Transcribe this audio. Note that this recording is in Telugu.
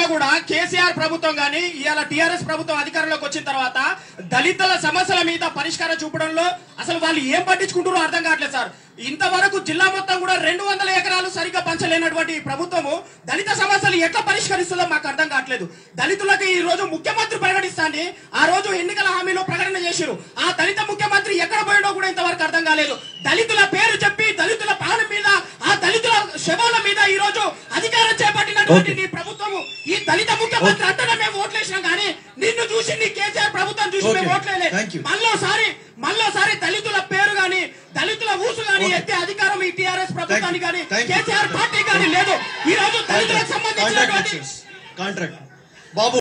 కూడా కేసీఆర్ ప్రభుత్వం గాని ఇవాళ టిఆర్ఎస్ ప్రభుత్వం అధికారంలోకి వచ్చిన తర్వాత దళితుల సమస్యల మీద పరిష్కారం చూపడంలో అసలు వాళ్ళు ఏం పట్టించుకుంటారో అర్థం కావట్లేదు సార్ ఇంతవరకు జిల్లా మొత్తం కూడా రెండు వందల ఎకరాలు సరిగ్గా పంచలేనటువంటి ఈ ప్రభుత్వము దళిత సమస్యలు ఎట్లా పరిష్కరిస్తుందో మాకు అర్థం కావట్లేదు దళితులకు ఈ రోజు ముఖ్యమంత్రి ప్రకటిస్తాన్ని ఆ రోజు ఎన్నికల హామీలో ప్రకటన చేసిరు ఆ దళిత ముఖ్యమంత్రి ఎక్కడ పోయినో కూడా ఇంతవరకు అర్థం కాలేదు దళితుల పేరు చెప్పి దళితుల పాలన మీద ఆ దళితుల శవాల మీద ఈ రోజు అధికారం చేపట్టినటువంటి నీ ప్రభుత్వము ఈ దళిత ముఖ్యమంత్రి అంటేనే మేము ఓట్లేసినాం కానీ నిన్ను చూసి నీ కేసీఆర్ ప్రభుత్వం చూసి మేము Okay. ఓట్లేలే Thank you. మళ్ళోసారి మళ్ళోసారి దళితుల పేరు గాని దళితుల ఊసు గాని ఎత్తే అధికారం ఈ టిఆర్ఎస్ ప్రభుత్వానికి గాని Thank you. కేసీఆర్ పార్టీ గాని లేదు ఈ రోజు దళితులకు కాంట్రాక్ట్ సంబంధించినటువంటి కాంట్రాక్ట్ బాబు